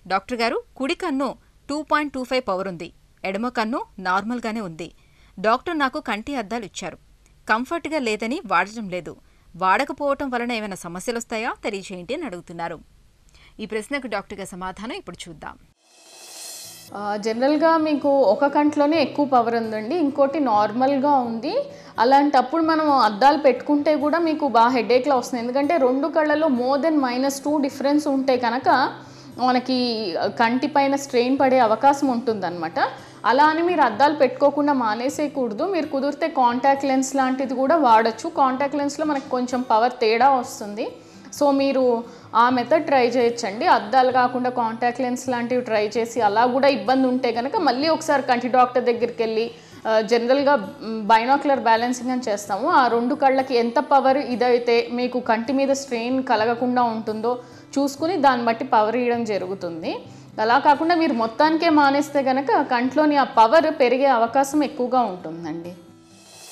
doctor గారు కుడి కన్ను two point two five power ఉంది ఎడమ కన్ను నార్మల్గానే ఉంది డాక్టర్ నాకు కంటి అద్దాలు ఇచ్చారు కంఫర్ట్గా లేదని వాడటం లేదు వాడకపోవటం వలన ఏమైనా సమస్యలు వస్తాయా తెలియచేయండి అని అడుగుతున్నారు ఈ ప్రశ్నకు డాక్టర్ గారి సమాధానం ఇప్పుడు చూద్దాం ఆ, జనరల్గా మీకు ఒక కంట్లోనే ఎక్కువ పవర్ ఉందండి ఇంకోటి నార్మల్గా ఉంది అలాంటప్పుడు మనం అద్దాలు పెట్టుకుంటే కూడా మీకు బాగా హెడేక్లా వస్తుంది ఎందుకంటే రెండు కళ్ళలో more than minus two difference ఉంటే కనుక మనకి కంటి పైన స్ట్రెయిన్ పడే అవకాశం ఉంటుందన్నమాట అలా అని మీరు అద్దాలు పెట్టుకోకుండా మానేసేయకూడదు మీరు కుదిరితే కాంటాక్ట్ లెన్స్ లాంటిది కూడా వాడచ్చు కాంటాక్ట్ లెన్స్లో మనకి కొంచెం పవర్ తేడా వస్తుంది సో మీరు ఆ మెథడ్ ట్రై చేయొచ్చండి అద్దాలు కాకుండా కాంటాక్ట్ లెన్స్ లాంటివి ట్రై చేసి అలా కూడా ఇబ్బంది ఉంటే కనుక మళ్ళీ ఒకసారి కంటి డాక్టర్ దగ్గరికి వెళ్ళి ఆ, జనరల్గా బైనాక్యులర్ బ్యాలెన్సింగ్ అని చేస్తాము ఆ రెండు కళ్ళకి ఎంత పవర్ ఇదైతే మీకు కంటి మీద స్ట్రెయిన్ కలగకుండా ఉంటుందో చూసుకుని దాన్ని బట్టి పవర్ ఇవ్వడం జరుగుతుంది అలా కాకుండా మీరు మొత్తానికే మానేస్తే కనుక కంట్లోని ఆ పవర్ పెరిగే అవకాశం ఎక్కువగా ఉంటుందండి